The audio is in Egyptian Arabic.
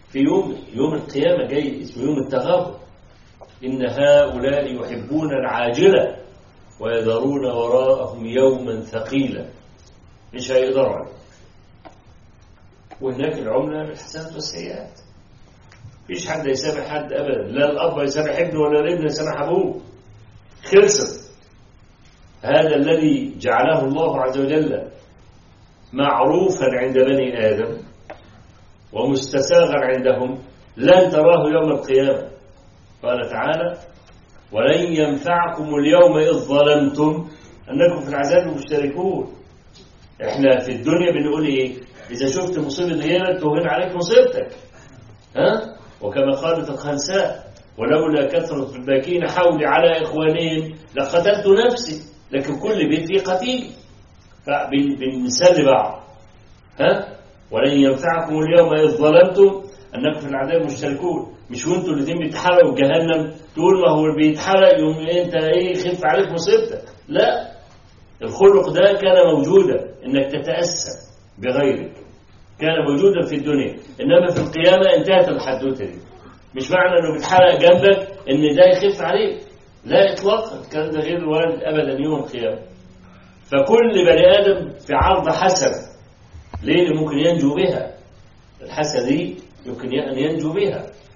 في يوم يوم القيامة جاي اسمه يوم التغابن إن هؤلاء يحبون العاجلة ويذرون وراءهم يوما ثقيلا مش هيقدروا عليه وهناك العملة بالحسنات والسيئات مفيش حد يسامح حد أبدا لا الأب يسامح ابنه ولا الابن يسامح أبوه خلصت هذا الذي جعله الله عز وجل معروفا عند بني آدم ومستساغا عندهم لن تراه يوم القيامة قال تعالى ولن ينفعكم اليوم إذ ظلمتم أنكم في العذاب مشتركون احنا في الدنيا بنقول ايه إذا شفت مصيبة غيرك تهون عليك مصيبتك ها وكما قالت الخنساء ولولا كثرة الباكين حولي على إخوانهم لقتلت نفسي لكن كل بيت فيه قتيل فبنسلي بعض ها ولن ينفعكم اليوم إذ ظلمتم أنكم في العذاب مشتركون مش وانتوا الاثنين بيتحرقوا في جهنم تقول ما هو اللي بيتحرق يوم انت ايه خف عليك مصيبتك لا الخلق ده كان موجودا انك تتأسى بغيرك كان موجودا في الدنيا انما في القيامة انتهت الحدوتة دي مش معنى انه بيتحرق جنبك ان ده يخف عليك لا اطلاقا الكلام ده غير وارد ابدا يوم القيامة فكل بني ادم في عرض حسنة ليه اللي ممكن ينجو بها الحسنة دي يمكن ان ينجو بها